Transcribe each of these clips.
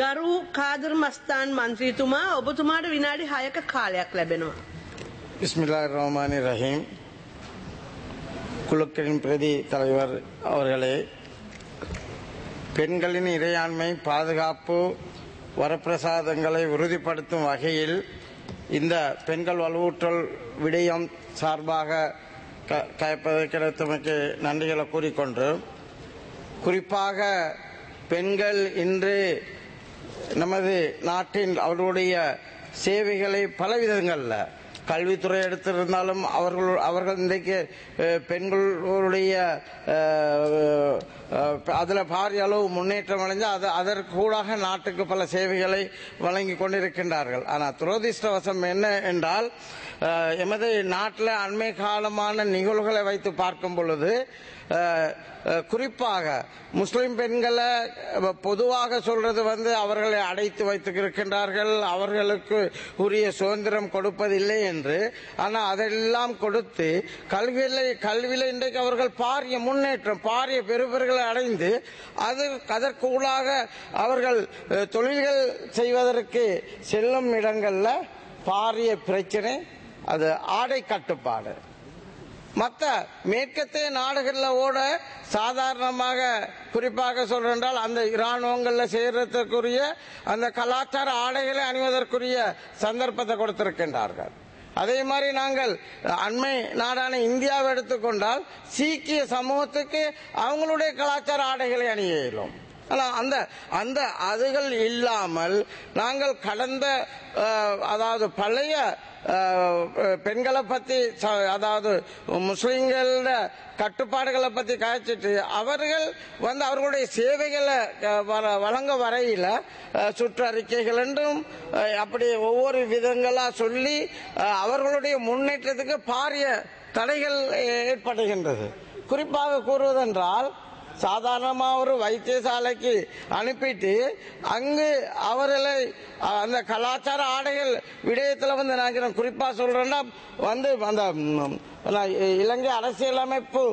ගරු කාදර් මස්තාන් මන්ත්‍රීතුමා ඔබතුමාට විනාඩි හයක කාලයක් ලැබෙනවා. பிஸ்மில்லா ரஹ்மான் ரஹீம் குழுக்களின் பிரதி தலைவர் அவர்களே பெண்களின் இறையாண்மை பாதுகாப்பு வரப்பிரசாதங்களை உறுதிப்படுத்தும் வகையில் இந்த பெண்கள் வலுவூட்டல் விடயம் சார்பாக க- கயப்பதை கிடைத்தமைக்கு நன்றிகளை கூறிக்கொண்டு குறிப்பாக பெண்கள் இன்று நமது நாட்டின் அவர்களுடைய சேவைகளை பல விதங்களில் கல்வித்துறை எடுத்திருந்தாலும் அவர்கள் அவர்கள் இன்றைக்கு அஹ், பெண்களுடைய அஹ், அஹ், அதில் பாரிய அளவு முன்னேற்றம் அடைஞ்சு அது அதற்கு கூடாக நாட்டுக்கு பல சேவைகளை வழங்கி கொண்டிருக்கின்றார்கள் ஆனால் துரதிர்ஷ்டவசம் என்ன என்றால் அஹ், எமது நாட்டில் அண்மை காலமான நிகழ்வுகளை வைத்து பார்க்கும் பொழுது அஹ், அஹ், குறிப்பாக முஸ்லிம் பெண்களை அஹ், பொதுவாக சொல்றது வந்து அவர்களை அடைத்து வைத்திருக்கின்றார்கள் அவர்களுக்கு உரிய சுதந்திரம் கொடுப்பதில்லை என்று ஆனால் அதெல்லாம் கொடுத்து கல்வியில கல்வியில இன்றைக்கு அவர்கள் பாரிய முன்னேற்றம் பாரிய பெறுபர்களை அடைந்து அது அதற்குள்ளாக அவர்கள் அஹ், தொழில்கள் செய்வதற்கு செல்லும் இடங்கள்ல பாரிய பிரச்சனை அது ஆடை கட்டுப்பாடு மற்ற மேற்கத்திய நாடுகளில் ஓட சாதாரணமாக குறிப்பாக சொல்றென்றால் அந்த இராணுவங்கள்ல செய்யறதுக்குரிய அந்த கலாச்சார ஆடைகளை அணிவதற்குரிய சந்தர்ப்பத்தை கொடுத்திருக்கின்றார்கள் அதே மாதிரி நாங்கள் அண்மை நாடான இந்தியாவை எடுத்துக்கொண்டால் சீக்கிய சமூகத்துக்கு அவங்களுடைய கலாச்சார ஆடைகளை அணிய இயலும் ஆனா அந்த அந்த அதுகள் இல்லாமல் நாங்கள் கடந்த அஹ், அதாவது பழைய அஹ், பெண்களை பத்தி ச- அதாவது முஸ்லிம்கள கட்டுப்பாடுகளை பத்தி காய்ச்சிட்டு அவர்கள் வந்து அவர்களுடைய சேவைகளை அஹ், வர- வழங்க வரையில அஹ், சுற்றறிக்கைகள் என்றும் அஹ், அப்படி ஒவ்வொரு விதங்களா சொல்லி அஹ், அவர்களுடைய முன்னேற்றத்துக்கு பாரிய தடைகள் ஏற்படுகின்றது குறிப்பாக கூறுவதென்றால் சாதாரணமா ஒரு வைத்தியசாலைக்கு அனுப்பிட்டு அங்கு அவர்களை அஹ், அந்த கலாச்சார ஆடைகள் விடயத்துல வந்து நான் இங்க குறிப்பா சொல்றேன்னா வந்து அந்த ம், நான் இலங்கை அரசியலமைப்பு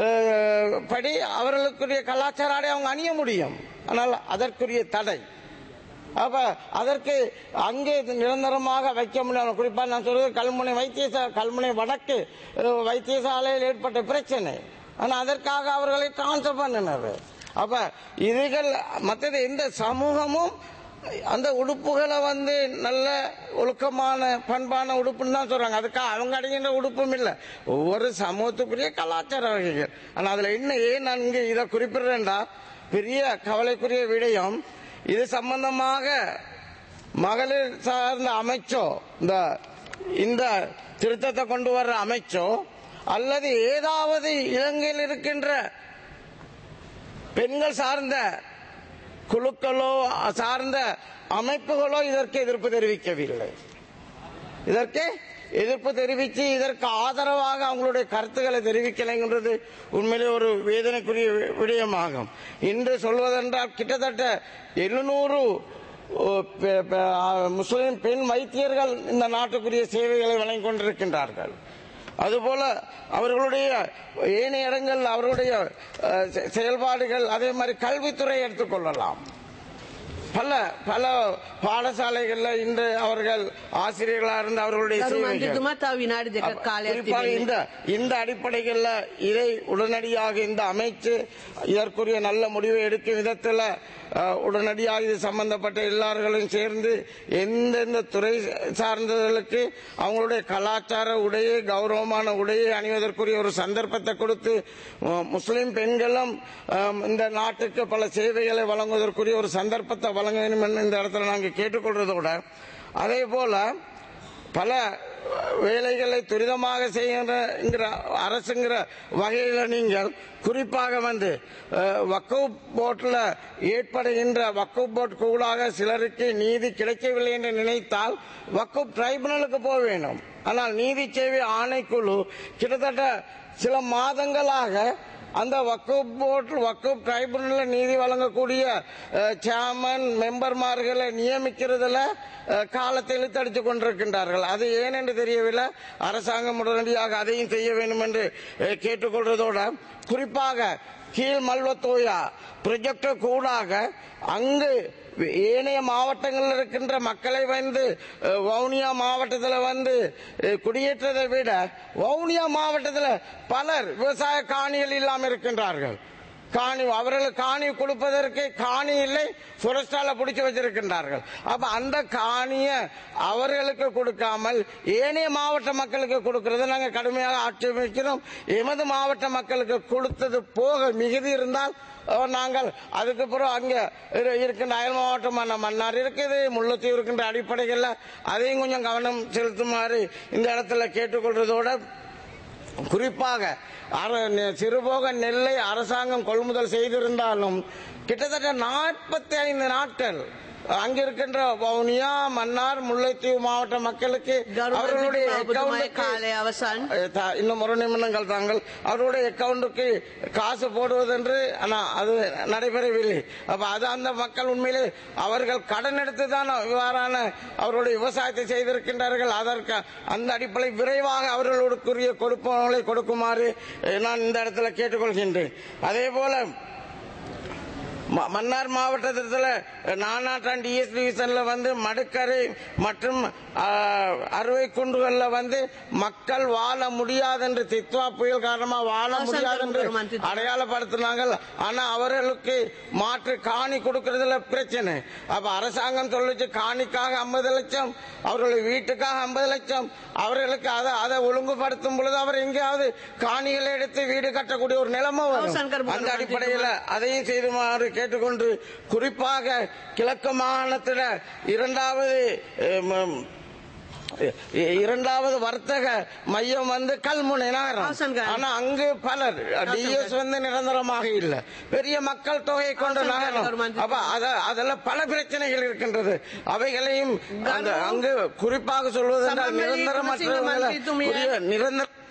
அஹ், படி அவர்களுக்குரிய கலாச்சார ஆடை அவங்க அணிய முடியும் ஆனால் அதற்குரிய தடை அப்ப அதற்கு அங்கே இது நிரந்தரமாக வைக்க முடியாது குறிப்பா நான் சொல்றது கல்முனை வைத்தியசாலை கல்முனை வடக்கு அஹ், வைத்தியசாலையில் ஏற்பட்ட பிரச்சனை ஆனா அதற்காக அவர்களை டிரான்ஸ்பர் பண்ணினார் அப்ப இதுகள் மற்றது எந்த சமூகமும் அந்த உடுப்புகளை வந்து நல்ல ஒழுக்கமான பண்பான உடுப்புன்னு தான் சொல்றாங்க அதுக்காக அவங்க அடைகின்ற உடுப்பும் இல்லை ஒவ்வொரு சமூகத்துக்குரிய கலாச்சார வகைகள் ஆனா அதுல என்ன ஏன் நான் இங்க இதை குறிப்பிடுறேன்டா பெரிய கவலைக்குரிய விடயம் இது சம்பந்தமாக மகளிர் சார்ந்த அமைச்சோ இந்த இந்த திருத்தத்தை கொண்டு வர்ற அமைச்சோ அல்லது ஏதாவது இலங்கையில் இருக்கின்ற பெண்கள் சார்ந்த குழுக்களோ சார்ந்த அமைப்புகளோ இதற்கு எதிர்ப்பு தெரிவிக்கவில்லை இதற்கு எதிர்ப்பு தெரிவித்து இதற்கு ஆதரவாக அவங்களுடைய கருத்துக்களை தெரிவிக்கலைங்கிறது உண்மையிலே ஒரு வேதனைக்குரிய வி- விடயமாகும் இன்று சொல்வதென்றால் கிட்டத்தட்ட எழுநூறு முஸ்லிம் பெண் வைத்தியர்கள் இந்த நாட்டுக்குரிய சேவைகளை வழங்கிக் கொண்டிருக்கின்றார்கள் அதுபோல அவர்களுடைய ஏனைய இடங்கள் அவர்களுடைய அஹ், செ- செயல்பாடுகள் அதே மாதிரி கல்வித்துறை எடுத்துக்கொள்ளலாம் பல பல பாடசாலைகள்ல இன்று அவர்கள் ஆசிரியர்களா இருந்து அவர்களுடைய ගරු சேவைகள் මන්ත්‍රීතුමා තව විනාඩි දෙකක් කාලයක් குறிப்பாக තිබෙනවා. இந்த இந்த அடிப்படைகள்ல இதை உடனடியாக இந்த அமைச்சு இதற்குரிய நல்ல முடிவை எடுக்கும் விதத்துல அஹ், உடனடியாக இது சம்பந்தப்பட்ட எல்லார்களும் சேர்ந்து எந்தெந்த துறை சார்ந்தவர்களுக்கு அவங்களுடைய கலாச்சார உடையை கௌரவமான உடையை அணிவதற்குரிய ஒரு சந்தர்ப்பத்தை கொடுத்து அஹ், முஸ்லிம் பெண்களும் அஹ், இந்த நாட்டுக்கு பல சேவைகளை வழங்குவதற்குரிய ஒரு சந்தர்ப்பத்தை வழங்க வேண்டும் என்று இந்த இடத்துல நாங்கள் கேட்டுக்கொள்றதோட அதே போல பல வேலைகளை துரிதமாக செய்கிற அரசுங்கிற வகையில் நீங்கள் குறிப்பாக வந்து வக்கப் போர்ட்டில் ஏற்படுகின்ற வக்கப் போர்ட் கூடாக சிலருக்கு நீதி கிடைக்கவில்லை என்று நினைத்தால் வக்கப் ட்ரைபுனலுக்கு போக வேண்டும் ஆனால் நீதி சேவை ஆணைக்குழு கிட்டத்தட்ட சில மாதங்களாக அந்த வக்கப் போர்டு வக்கப் ட்ரைபுனல்ல நீதி வழங்கக்கூடிய சேர்மன் மெம்பர்மார்களை நியமிக்கிறதுல அஹ், காலத்தை இழுத்தடித்து கொண்டிருக்கின்றார்கள் அது ஏன் என்று தெரியவில்லை அரசாங்கம் உடனடியாக அதையும் செய்ய வேண்டும் என்று அஹ், கேட்டுக்கொள்றதோட குறிப்பாக கீழ் மல்வத்தோயா ப்ரொஜெக்ட் கூடாக அங்கு ஏனைய மாவட்டங்களில் இருக்கின்ற மக்களை வந்து அஹ், வவுனியா மாவட்டத்தில் வந்து அஹ், குடியேற்றதை விட வவுனியா மாவட்டத்தில் பலர் விவசாய காணிகள் இல்லாமல் இருக்கின்றார்கள் காணி அவர்களுக்கு காணி கொடுப்பதற்கு காணி இல்லை புரஸ்டால பிடிச்சு வச்சிருக்கின்றார்கள் அப்ப அந்த காணிய அவர்களுக்கு கொடுக்காமல் ஏனைய மாவட்ட மக்களுக்கு கொடுக்கிறது நாங்க கடுமையாக ஆட்சேபிக்கிறோம் எமது மாவட்ட மக்களுக்கு கொடுத்தது போக மிகுதி இருந்தால் அஹ், நாங்கள் அதுக்கு பிறகு அங்க இரு- இருக்கின்ற அயல் மாவட்டமான மன்னார் இருக்குது முல்லைத்தீவு இருக்கின்ற அடிப்படையில் அதையும் கொஞ்சம் கவனம் செலுத்துமாறு இந்த இடத்துல கேட்டுக்கொள்றதோட குறிப்பாக அர- நெ- சிறுபோக நெல்லை அரசாங்கம் கொள்முதல் செய்திருந்தாலும் கிட்டத்தட்ட நாற்பத்தி ஐந்து நாட்கள் அங்கிருக்கின்ற வவுனியா மன்னார் முல்லைத்தீவு மாவட்ட மக்களுக்கு அவர்களுடைய ගරුමන්ත්‍රීතුමා ඔබතුමාගේ அக்கவுண்டுக்கு කාලය අවසන්. அஹ் த- இன்னும் ஒரு நிமிடங்கள் தாங்கள் அவருடைய அக்கவுண்டுக்கு காசு போடுவதென்று ஆனா அது நடைபெறவில்லை அப்ப அது அந்த மக்கள் உண்மையிலே அவர்கள் கடன் எடுத்து தான் இவ்வாறான அவருடைய விவசாயத்தை செய்திருக்கின்றார்கள் அதற்கு அந்த அடிப்படை விரைவாக அவர்களுக்குரிய கொடுப்பவர்களை கொடுக்குமாறு அஹ், நான் இந்த இடத்துல கேட்டுக்கொள்கின்றேன் அதே போல ம- மன்னார் மாவட்டத்தில் நானாட்டான் டிஎஸ் டிவிஷன்ல வந்து மடுக்கரை மற்றும் ஆ, அறுவை குண்டுகள்ல வந்து மக்கள் வாழ முடியாது என்று தித்வா புயல் காரணமா வாழ அவசரம் முடியாது என்று பெருமான் தித்வா. அடையாளப்படுத்தினாங்க ஆனா அவர்களுக்கு மாற்று காணி கொடுக்கறதுல பிரச்சனை அப்ப அரசாங்கம் சொல்லுச்சு காணிக்காக ஐம்பது லட்சம் அவர்களுடைய வீட்டுக்காக ஐம்பது லட்சம் அவர்களுக்கு அதை அதை ஒழுங்குபடுத்தும் பொழுது அவர் எங்கேயாவது காணிகளை எடுத்து வீடு கட்டக்கூடிய ஒரு நிலைமை அவசரம் வரும் அந்த அடிப்படையில் அதையும் செய்துமாறு கேட்டுக்கொண்டு குறிப்பாக கிழக்கு மாகாணத்தில் இரண்டாவது அஹ், ம- இ- இரண்டாவது வர்த்தக மையம் வந்து கல்முனை நகரம் ஆசன்கார். ஆனா அங்கு பலர் டிஎஸ் வந்து நிரந்தரமாக இல்ல பெரிய மக்கள் தொகை கொண்ட ஆசன்கார் நகரம் கவர்மெண்ட் அப்ப அத அதுல பல பிரச்சனைகள் இருக்கின்றது அவைகளையும் அந்த அங்கு குறிப்பாக சொல்வதென்றால் சம்பந்தம் நிரந்தரமற்றவர்களை மந்திரி துமிய. உரிய நிரந்தர